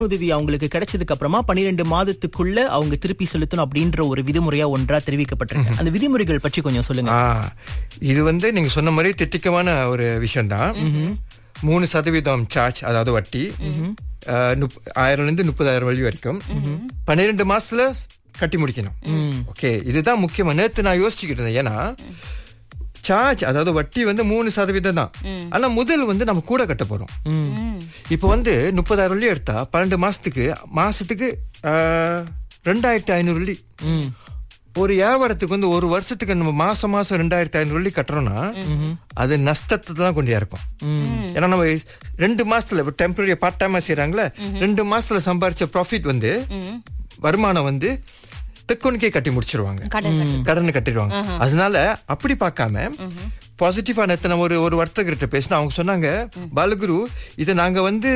உதவி அவங்களுக்கு கிடைச்சதுக்கு அப்புறமா பன்னிரெண்டு மாதத்துக்குள்ள அவங்க திருப்பி செலுத்தணும் அப்படின்ற ஒரு விதிமுறையா ஒன்றா தெரிவிக்கப்பட்டிருக்கு அந்த விதிமுறைகள் பற்றி கொஞ்சம் சொல்லுங்க ஆ இது வந்து நீங்க சொன்ன மாதிரி திட்டிக்கமான ஒரு விஷயம்தான் மூணு சதவீதம் சார்ஜ் அதாவது வட்டி ஆ, நுப்- ஆயிரம்ல இருந்து முப்பதாயிரம் வழி வரைக்கும் பன்னிரெண்டு மாசத்துல கட்டி முடிக்கணும் ஓகே இதுதான் முக்கியமா நேத்து நான் யோசிச்சுக்கிட்டு இருந்தேன் ஏன்னா சார்ஜ் அதாவது வட்டி வந்து மூணு சதவீதம் தான் ஆனா முதல் வந்து நம்ம கூட கட்ட போறோம் இப்போ வந்து முப்பதாயிரம் வெள்ளி எடுத்தா பன்னெண்டு மாசத்துக்கு மாசத்துக்கு ஆ, ரெண்டாயிரத்தி ஐநூறு வெள்ளி ஒரு வியாபாரத்துக்கு வந்து ஒரு வருஷத்துக்கு நம்ம மாசம் மாசம் ரெண்டாயிரத்தி ஐநூறு வெள்ளி கட்டுறோம்னா அது நஷ்டத்தை தான் கொண்டு இருக்கும் ஏன்னா நம்ம ரெண்டு மாசத்துல டெம்பரரி பார்ட் டைமா செய்யறாங்களே ரெண்டு மாசத்துல சம்பாரிச்ச ப்ராஃபிட் வந்து வருமானம் வந்து தெக்கோனுக்கே கட்டி முடிச்சிருவாங்க கடன் கட்டு. கடன் கட்டிடுவாங்க அதனால அப்படி பார்க்காம பாசிட்டிவா நேத்து நம்ம ஒரு ஒரு வர்த்தகர்கிட்ட பேசினா அவங்க சொன்னாங்க பாலகுரு இதை நாங்க வந்து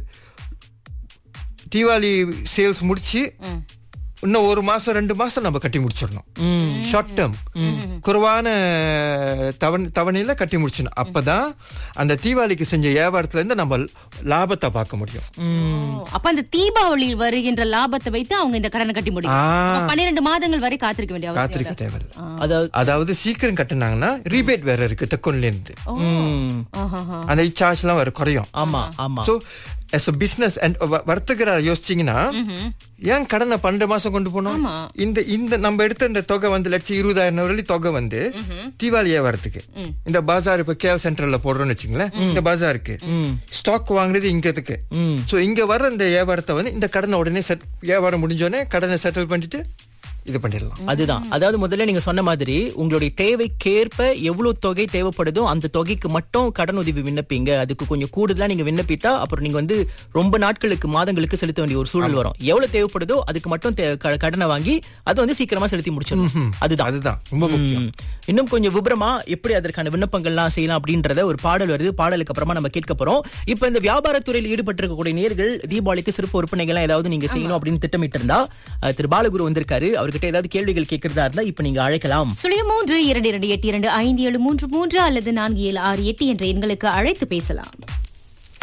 தீபாவளி சேல்ஸ் முடிச்சு இன்னும் ஒரு மாசம் ரெண்டு மாசம் நம்ம கட்டி முடிச்சிடணும் ஷார்ட் டேர்ம் குறைவான தவணை தவணையில கட்டி முடிச்சிடணும் அப்பதான் அந்த தீபாவளிக்கு செஞ்ச வியாபாரத்துல இருந்து நம்ம லாபத்தை பார்க்க முடியும் ஓ, அப்ப அந்த தீபாவளி வருகின்ற லாபத்தை வைத்து அவங்க இந்த கடனை கட்டி முடியும் ஆ. அப்ப பன்னிரண்டு மாதங்கள் வரை காத்திருக்க வேண்டிய அவசியம் காத்திருக்க தேவையில்லை அதாவது அதாவது சீக்கிரம் கட்டினாங்கன்னா ரீபேட் வேற இருக்கு தெக்கோன்ல இருந்து ம், ஆஹாஹா. அந்த சார்ஜ் எல்லாம் வர குறையும் ஆமா ஆமா so as a business and வ- வர்த்தகரா யோசிச்சீங்கன்னா ஏன் கடனை பன்னெண்டு மாசம் கொண்டு போனோம் இந்த இந்த நம்ம எடுத்த இந்த தொகை வந்து லட்சம் இருபதாயிரம் வரை தொகை வந்து தீபாவளி வியாபாரத்துக்கு இந்த பாசார் இப்ப கேஎல் சென்டர்ல போடுறோம்னு வச்சுங்களேன் இந்த பாசாருக்கு ஸ்டாக் வாங்குறது இங்க இருக்கு சோ இங்க வர்ற இந்த வியாபாரத்தை வந்து இந்த கடனை உடனே set- வியாபாரம் முடிஞ்சோடனே கடனை செட்டில் பண்ணிட்டு இது பண்ணிடலாம் அதுதான் அதாவது முதல்ல நீங்க சொன்ன மாதிரி உங்களுடைய தேவைக்கேற்ப எவ்வளவு தொகை தேவைப்படுதோ அந்த தொகைக்கு மட்டும் கடன் உதவி விண்ணப்பிங்க அதுக்கு கொஞ்சம் கூடுதலா நீங்க விண்ணப்பித்தா அப்புறம் நீங்க வந்து ரொம்ப நாட்களுக்கு மாதங்களுக்கு செலுத்த வேண்டிய ஒரு சூழல் வரும் எவ்வளவு தேவைப்படுதோ அதுக்கு மட்டும் தே- க- கடனை வாங்கி அதை வந்து சீக்கிரமா செலுத்தி முடிச்சிடணும் அதுதான் அதுதான் ரொம்ப முக்கியம் ம். இன்னும் கொஞ்சம் விபரமா எப்படி அதற்கான விண்ணப்பங்கள்லாம் செய்யலாம் அப்படின்றத ஒரு பாடல் வருது பாடலுக்கு அப்புறமா நம்ம கேட்க போறோம் இப்ப இந்த வியாபாரத்துறையில் ஈடுபட்டிருக்கக்கூடிய நேர்கள் தீபாவளிக்கு சிறப்பு விற்பனைகள்லாம் ஏதாவது நீங்க செய்யணும் அப்படின்னு திட்டமிட்டு இருந்தா அஹ், திரு பாலகுரு வந்திருக்காரு அவர்கிட்ட ஏதாவது கேள்விகள் கேட்கறதா இருந்தா இப்ப நீங்க அழைக்கலாம் சுழியம் மூன்று இரண்டு இரண்டு எட்டு இரண்டு ஐந்து ஏழு மூன்று மூன்று அல்லது நான்கு ஏழு ஆறு எட்டு என்ற எண்களுக்கு அழைத்து பேசலாம்